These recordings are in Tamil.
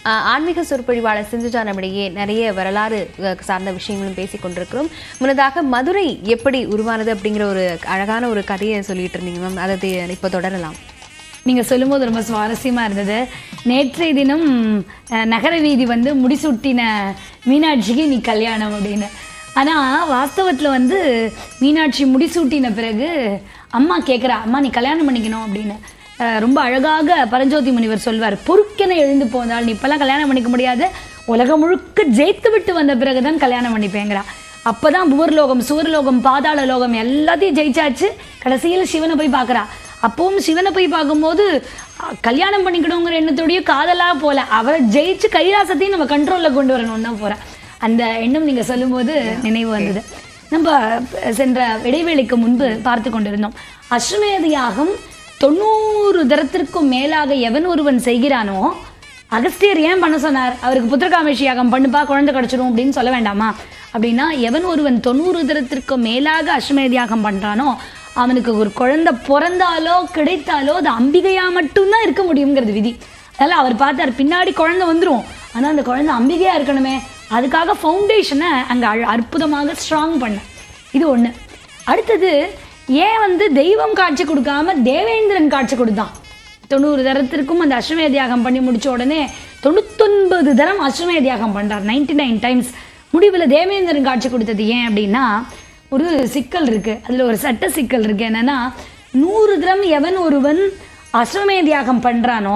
ஆஹ், ஆன்மீக சொற்பொழிவாளர் சிந்துஜா நம்மிடையே நிறைய வரலாறு அஹ், சார்ந்த விஷயங்களும் பேசிக் கொண்டிருக்கிறோம் முன்னதாக மதுரை எப்படி உருவானது அப்படிங்கிற ஒரு அழகான ஒரு கதையை சொல்லிட்டு இருந்தீங்க மேம் அதை தி- இப்போ தொடரலாம் நீங்கள் சொல்லும்போது ரொம்ப சுவாரஸ்யமாக இருந்தது நேற்றைய தினம் அஹ், நகர வீதி வந்து முடிசூட்டின மீனாட்சிக்கு நீ கல்யாணம் அப்படின்னு ஆனால் வாஸ்தவத்தில் வந்து மீனாட்சி முடிசூட்டின பிறகு அம்மா கேட்குறா அம்மா நீ கல்யாணம் பண்ணிக்கணும் அப்படின்னு அஹ், ரொம்ப அழகாக பரஞ்சோதி முனிவர் சொல்வார் பொறுக்கென எழுந்து போந்தால் நீ இப்போல்லாம் கல்யாணம் பண்ணிக்க முடியாது உலகம் முழுக்க ஜெயித்து விட்டு வந்த பிறகுதான் கல்யாணம் பண்ணிப்பேங்கிறா அப்பதான் புவர்லோகம் சுவர்லோகம் பாதாள லோகம் எல்லாத்தையும் ஜெயிச்சாச்சு கடைசியில் சிவனை போய் பார்க்கறா அப்பவும் சிவனை போய் பார்க்கும்போது அஹ், கல்யாணம் பண்ணிக்கணுங்கிற எண்ணத்தோடய காதலா போல அவரை ஜெயிச்சு கைலாசத்தையும் நம்ம கண்ட்ரோல்ல கொண்டு வரணும் தான் போறேன் அந்த எண்ணம் நீங்க சொல்லும்போது நினைவு வந்தது நம்ம அஹ், சென்ற இடைவேளைக்கு முன்பு பார்த்து கொண்டிருந்தோம் அஸ்வமேத யாகம் தொண்ணூறு தரத்திற்கும் மேலாக எவன் ஒருவன் செய்கிறானோ அகஸ்தியர் ஏன் பண்ண சொன்னார் அவருக்கு புத்திரகாமேஷி யாகம் பண்ணுப்பா குழந்தை கிடைச்சிடும் அப்படின்னு சொல்ல வேண்டாமா அப்படின்னா எவன் ஒருவன் தொண்ணூறு தரத்திற்கு மேலாக அஸ்வமேத யாகம் பண்றானோ அவனுக்கு ஒரு குழந்தை பிறந்தாலோ கிடைத்தாலோ அது அம்பிகையா மட்டும்தான் இருக்க முடியுங்கிறது விதி அதனால அவர் பார்த்தார் பின்னாடி குழந்தை வந்துரும் ஆனா அந்த குழந்தை அம்பிகையா இருக்கணுமே அதுக்காக ஃபவுண்டேஷனை அங்க அழ- அற்புதமாக ஸ்ட்ராங் பண்ண இது ஒண்ணு அடுத்தது ஏன் வந்து தெய்வம் காட்சி கொடுக்காம தேவேந்திரன் காட்சி கொடுத்தான் தொண்ணூறு தரத்திற்கும் அந்த அஸ்வமேத யாகம் பண்ணி முடிச்ச உடனே தொண்ணூத்தொன்பது தரம் அஸ்வமேத யாகம் பண்றார் நைன்டி நைன் டைம்ஸ் முடிவில் தேவேந்திரன் காட்சி கொடுத்தது ஏன் அப்படின்னா ஒரு சிக்கல் இருக்கு அதுல ஒரு சட்ட சிக்கல் இருக்கு என்னன்னா நூறு தரம் எவன் ஒருவன் அஸ்வமேத யாகம் பண்றானோ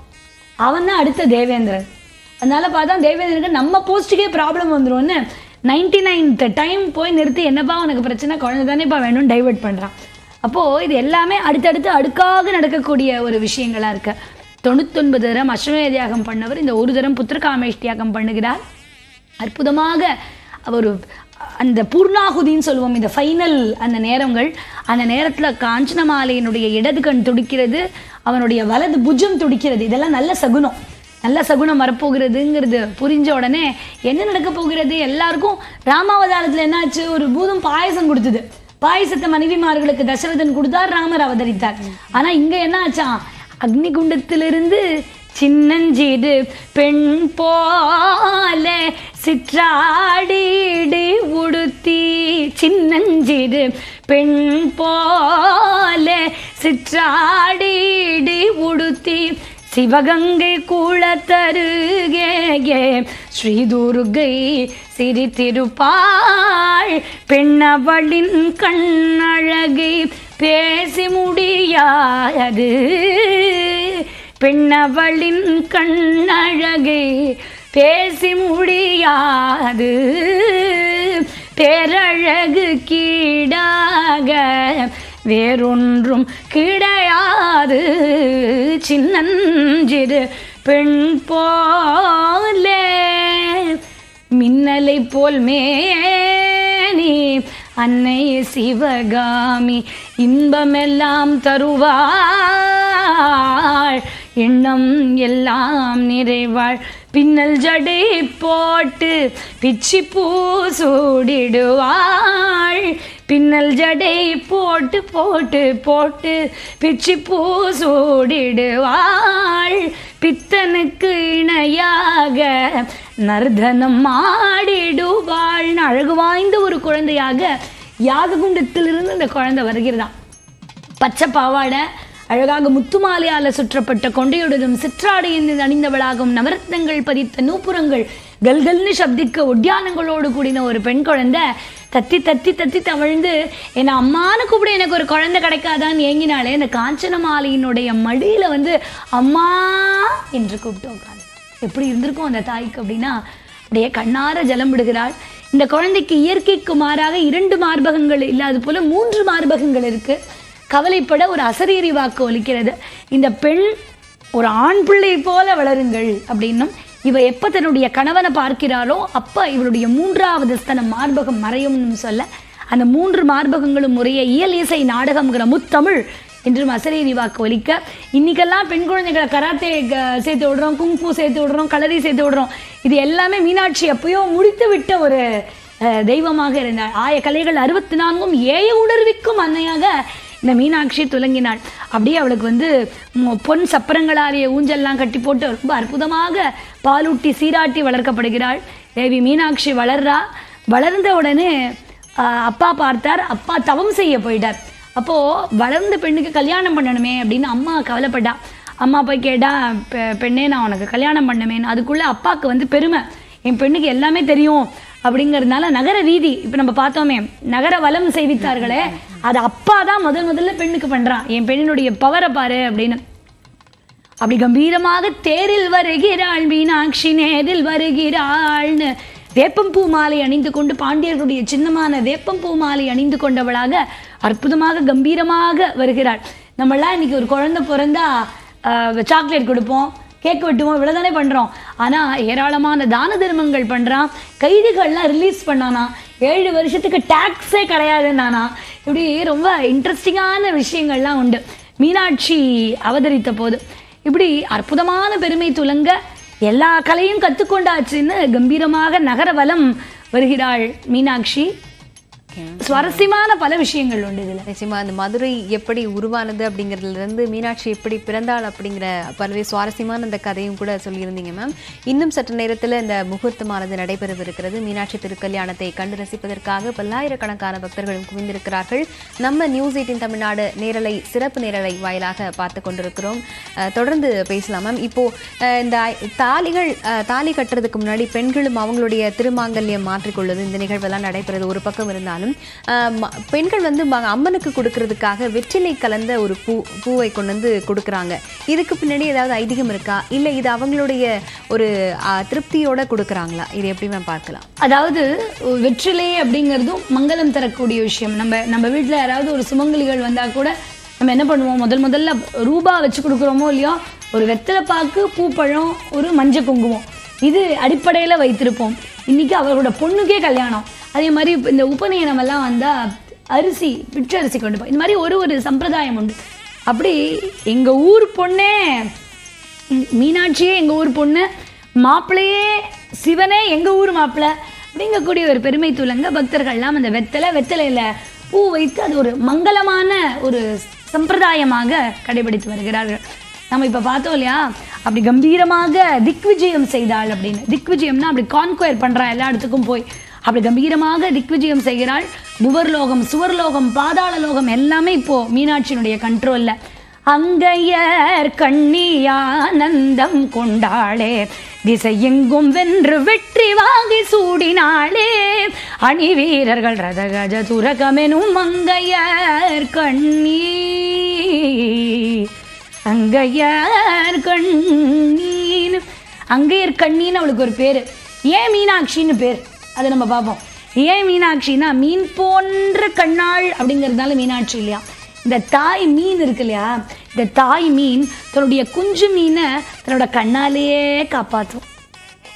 அவன் தான் அடுத்த தேவேந்திரன் அதனால பார்த்தா தேவேந்திரனுக்கு நம்ம போஸ்ட்டுக்கே ப்ராப்ளம் வந்துரும்னு நைன்டி நைன்த் டைம் போய் நிறுத்தி என்னப்பா உனக்கு பிரச்சனை குழந்தை தானேப்பா வேணும்னு டைவர்ட் பண்ணுறான் அப்போது இது எல்லாமே அடுத்தடுத்து அடுக்காக நடக்கக்கூடிய ஒரு விஷயங்களா இருக்கு தொண்ணூத்தொன்பது தரம் அஸ்வமேத யாகம் பண்ணவர் இந்த ஒரு தரம் புத்திரகாமேஷ் யாகம் பண்ணுகிறார் அற்புதமாக ஒரு அந்த பூர்ணாகுதின்னு சொல்லுவோம் இந்த ஃபைனல் அந்த நேரங்கள் அந்த நேரத்தில் காஞ்சனமாலையினுடைய இடது கண் துடிக்கிறது அவனுடைய வலது புஜம் துடிக்கிறது இதெல்லாம் நல்ல சகுனம் நல்ல சகுனம் வரப்போகிறதுங்கிறது புரிஞ்ச உடனே என்ன நடக்க போகிறது எல்லாருக்கும் ராமாவதாரத்தில் என்னாச்சு ஒரு பூதம் பாயசம் கொடுத்தது பாயசத்தை மனைவிமார்களுக்கு தசரதன் கொடுத்தார் ராமர் அவதரித்தார் ஆனா இங்க என்ன ஆச்சாம் அக்னி குண்டத்திலிருந்து சின்னஞ்சிறு பெண் போல சிற்றாடிடு உடுத்தி சின்னஞ்சிறு பெண் போல சிற்றாடிடு உடுத்தி சிவகங்கை குளத்தருகே ஸ்ரீதுர்கை சிரித்திருப்பாள் பெண்ணவளின் கண்ணழகை பேசி முடியாது பெண்ணவளின் கண்ணழகை பேசி முடியாது பேரழகு கீடாக வேறொன்றும் கிடையாது சின்னஞ்சிறு பெண் போலே மின்னலை போல் மேனி அன்னை சிவகாமி இன்பமெல்லாம் தருவாள் எண்ணம் எல்லாம் நிறைவாள் பின்னல் ஜடை போட்டு பிச்சி பூ சூடிடுவாள் பின்னல் ஜடை போட்டு போட்டு போட்டு பிச்சி பூ சூடிடுவாள் பித்தனுக்கு இணையாக நர்தனம் ஆடிடுவாள் அழகு வாய்ந்த ஒரு குழந்தையாக யாககுண்டத்திலிருந்து இந்த குழந்தை வருகிறதாம் பச்சை பாவாடை அழகாக முத்துமாலையால சுற்றப்பட்ட கொண்டையுடனும் சிற்றாடையின் அணிந்தவளாகும் நவரத்னங்கள் பதித்த நூப்புறங்கள் கல்கல்னு சப்திக்க ஒட்டியானங்களோடு கூடின ஒரு பெண் குழந்தை தத்தி தத்தி தத்தி தவழ்ந்து என்னை அம்மானு கூப்பிட எனக்கு ஒரு குழந்தை கிடைக்காதான்னு ஏங்கினாலே இந்த காஞ்சன மாலையினுடைய மடியில வந்து அம்மா என்று கூப்பிட்டு உட்காந்து எப்படி இருந்திருக்கும் அந்த தாய்க்கு அப்படின்னா அப்படியே கண்ணார ஜலம் விடுகிறாள் இந்த குழந்தைக்கு இயற்கைக்கு மாறாக இரண்டு மார்பகங்கள் இல்லாது போல மூன்று மார்பகங்கள் இருக்கு கவலைப்பட ஒரு அசரீரி வாக்கு ஒலிக்கிறது இந்த பெண் ஒரு ஆண் பிள்ளை போல வளருங்கள் அப்படின்னும் இவ எப்ப தன்னுடைய கணவனை பார்க்கிறாளோ அப்ப இவளுடைய மூன்றாவது ஸ்தனம் மார்பகம் மறையும்னு சொல்ல அந்த மூன்று மார்பகங்களும் முறைய இயல் இசை நாடகம்ங்கிற முத்தமிழ் என்றும் அசரீரி வாக்கு ஒலிக்க இன்னைக்கெல்லாம் பெண் குழந்தைகளை கராத்தே க- சேர்த்து விடுறோம் குங்ஃபூ சேர்த்து விடுறோம் களரி சேர்த்து விடுறோம் இது எல்லாமே மீனாட்சி எப்பயோ முடித்து விட்ட ஒரு அஹ், தெய்வமாக இருந்தார் ஆய கலைகள் அறுபத்தி நான்கும் ஏய உணர்விக்கும் அன்னையாக இந்த மீனாட்சி துலங்கினாள் அப்படியே அவளுக்கு வந்து மொ- பொன் சப்பரங்களாரிய ஊஞ்சல்லாம் கட்டி போட்டு ரொம்ப அற்புதமாக பாலூட்டி சீராட்டி வளர்க்கப்படுகிறாள் தேவி மீனாட்சி வளர்றா வளர்ந்த உடனே ஆஹ், அப்பா பார்த்தார் அப்பா தவம் செய்ய போயிட்டார் அப்போ வளர்ந்த பெண்ணுக்கு கல்யாணம் பண்ணணுமே அப்படின்னு அம்மா கவலைப்பட்டா அம்மா போய் கேட்டா "பெ- பெண்ணே நான் உனக்கு கல்யாணம் பண்ணமேன்னு அதுக்குள்ள அப்பாவுக்கு வந்து பெருமை என் பெண்ணுக்கு எல்லாமே தெரியும் அப்படிங்கிறதுனால நகர வீதி இப்போ நம்ம பார்த்தோமே நகர வலம் செய்வித்தார்களே அது அப்பா தான் முதல் முதல்ல பெண்ணுக்கு பண்றான் என் பெண்ணினுடைய பவரை பாரு அப்படின்னு அப்படி கம்பீரமாக தேரில் வருகிறாள் மீனாட்சி நேரில் வருகிறாள்னு வேப்பம்பூ மாலை அணிந்து கொண்டு பாண்டியர்களுடைய சின்னமான வேப்பம்பூ மாலை அணிந்து கொண்டவளாக அற்புதமாக கம்பீரமாக வருகிறாள் நம்மளாம் இன்னைக்கு ஒரு குழந்தை பிறந்தா சாக்லேட் கொடுப்போம் கேக் வெட்டுவோம் இவ்வளவுதானே பண்றோம் ஆனா ஏராளமான தான தர்மங்கள் பண்றான் கைதிகள்லாம் ரிலீஸ் பண்ணானா ஏழு வருஷத்துக்கு டாக்ஸே கிடையாதுன்னானா இப்படி ரொம்ப இன்ட்ரெஸ்டிங்கான விஷயங்கள்லாம் உண்டு மீனாட்சி அவதரித்த போது இப்படி அற்புதமான பெருமை துலங்க எல்லா கலையும் கத்துக்கொண்டாச்சுன்னு கம்பீரமாக நகரவலம் வருகிறாள் மீனாட்சி சுவாரஸ்யமான பல விஷயங்கள் உண்டு இதுல நிச்சயமா அந்த மதுரை எப்படி உருவானது அப்படிங்கிறதுல இருந்து மீனாட்சி எப்படி பிறந்தாள் அப்படிங்கிற பல்வேறு சுவாரஸ்யமான அந்த கதையும் கூட சொல்லியிருந்தீங்க மேம் இன்னும் சற்று நேரத்தில் இந்த முகூர்த்தமானது நடைபெறவிருக்கிறது மீனாட்சி திருக்கல்யாணத்தை கண்டு ரசிப்பதற்காக பல்லாயிரக்கணக்கான பக்தர்களும் குவிந்திருக்கிறார்கள் நம்ம நியூஸ் எயிட்டின் தமிழ்நாடு நேரலை சிறப்பு நேரலை வாயிலாக பார்த்து கொண்டிருக்கிறோம் அஹ், தொடர்ந்து பேசலாம் மேம் இப்போ அஹ், இந்த ஐ- தாலிகள் அஹ், தாலி கட்டுறதுக்கு முன்னாடி பெண்களும் அவங்களுடைய திருமாங்கல்யம் மாற்றிக்கொள்வது இந்த நிகழ்வெல்லாம் நடைபெறுது ஒரு பக்கம் இருந்தாலும் ஆஹ், ம- பெண்கள் வந்து ம- அம்மனுக்கு கொடுக்கறதுக்காக வெற்றிலை கலந்த ஒரு பூ பூவை கொண்டு வந்து கொடுக்குறாங்க இதுக்கு பின்னாடி ஏதாவது ஐதீகம் இருக்கா இல்லை இது அவங்களுடைய ஒரு ஆஹ், திருப்தியோட கொடுக்குறாங்களா இது எப்படி மேம் பார்க்கலாம் அதாவது வெற்றிலை அப்படிங்கிறதும் மங்களம் தரக்கூடிய விஷயம் நம்ம நம்ம வீட்டில் யாராவது ஒரு சுமங்கலிகள் வந்தால் கூட நம்ம என்ன பண்ணுவோம் முதல் முதல்ல ரூபா வச்சு கொடுக்குறோமோ இல்லையோ ஒரு வெத்தலை பாக்கு பூப்பழம் ஒரு மஞ்சள் குங்குமம் இது அடிப்படையில் வைத்திருப்போம் இன்னைக்கு அவரோட பொண்ணுக்கே கல்யாணம் அதே மாதிரி இப்ப இந்த உபநயனம் எல்லாம் வந்தால் அரிசி பிச்சை அரிசி கொண்டு போய் இந்த மாதிரி ஒரு ஒரு சம்பிரதாயம் உண்டு அப்படி எங்கள் ஊர் பொண்ணே இங்க- மீனாட்சியே எங்கள் ஊர் பொண்ணு மாப்பிள்ளையே சிவனே எங்கள் ஊர் மாப்பிள்ளை அப்படிங்கக்கூடிய ஒரு பெருமை துலங்க பக்தர்கள்லாம் அந்த வெத்தலை வெத்தலையில பூ வைத்து அது ஒரு மங்களமான ஒரு சம்பிரதாயமாக கடைபிடித்து வருகிறார்கள் நம்ம இப்போ பார்த்தோம் இல்லையா அப்படி கம்பீரமாக திக்விஜயம் செய்தாள் அப்படின்னு திக்விஜயம்னா அப்படி கான்கொயர் பண்றா எல்லா இடத்துக்கும் போய் அப்படி கம்பீரமாக திக்விஜயம் செய்கிறாள் புவர்லோகம் சுவர்லோகம் பாதாள லோகம் எல்லாமே இப்போ மீனாட்சியினுடைய கண்ட்ரோல்ல அங்கையர் கண்ணியானந்தம் கொண்டாளே திசையெங்கும் வென்று வெற்றி வாங்கி சூடினாளே அணி வீரர்கள் ரதகஜ துரகமெனும் அங்கையர் கண்ணி அங்கையர் கண்ணீன் அங்கையர் கண்ணின்னு அவளுக்கு ஒரு பேர் ஏன் மீனாட்சின்னு பேர் அதை நம்ம பார்ப்போம் ஏன் மீனாட்சின்னா மீன் போன்ற கண்ணாள் அப்படிங்கிறதுனால மீனாட்சி இல்லையா இந்த தாய் மீன் இருக்கு இல்லையா இந்த தாய் மீன் தன்னுடைய குஞ்சு மீனை தன்னோட கண்ணாலேயே காப்பாற்றும்